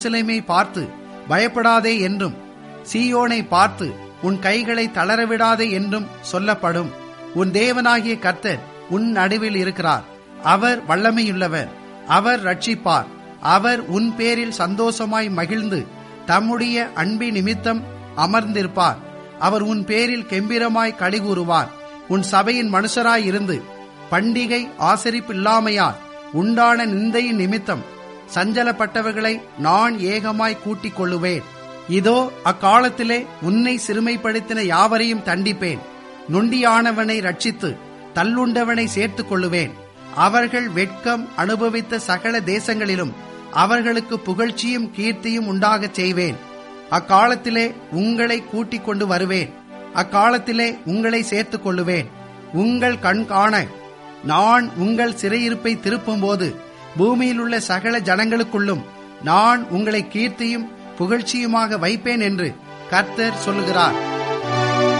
எருசலேமை பார்த்து பயப்படாதே என்றும் சீயோனை பார்த்து உன் கைகளை தளரவிடாதே என்றும் சொல்லப்படும் உன் தேவனாகிய கர்த்தர் உன் நடுவில் இருக்கிறார் அவர் வல்லமையுள்ளவர் அவர் ரட்சிப்பார் அவர் உன் பேரில் சந்தோஷமாய் மகிழ்ந்து தம்முடைய அன்பி நிமித்தம் அமர்ந்திருப்பார் அவர் உன் பேரில் கெம்பீரமாய் கழிகூறுவார் உன் சபையின் மனுஷராய் இருந்து பண்டிகை ஆசரிப்பில்லாமையால் உண்டான நிந்தையின் நிமித்தம் சஞ்சலப்பட்டவர்களை நான் ஏகமாய் கூட்டிக் கொள்ளுவேன் இதோ அக்காலத்திலே உன்னை சிறுமைப்படுத்தின யாவரையும் தண்டிப்பேன் நொண்டியானவனை ரட்சித்து தள்ளுண்டவனை சேர்த்துக் கொள்ளுவேன் அவர்கள் வெட்கம் அனுபவித்த சகல தேசங்களிலும் அவர்களுக்கு புகழ்ச்சியும் கீர்த்தியும் உண்டாகச் செய்வேன் அக்காலத்திலே உங்களை கூட்டிக் கொண்டு வருவேன் அக்காலத்திலே உங்களை சேர்த்துக் கொள்ளுவேன் உங்கள் கண் காண நான் உங்கள் சிறையிருப்பை திருப்பும்போது பூமியிலுள்ள சகல ஜனங்களுக்குள்ளும் நான் உங்களை கீர்த்தியும் புகழ்ச்சியுமாக வைப்பேன் என்று கர்த்தர் சொல்லுகிறார்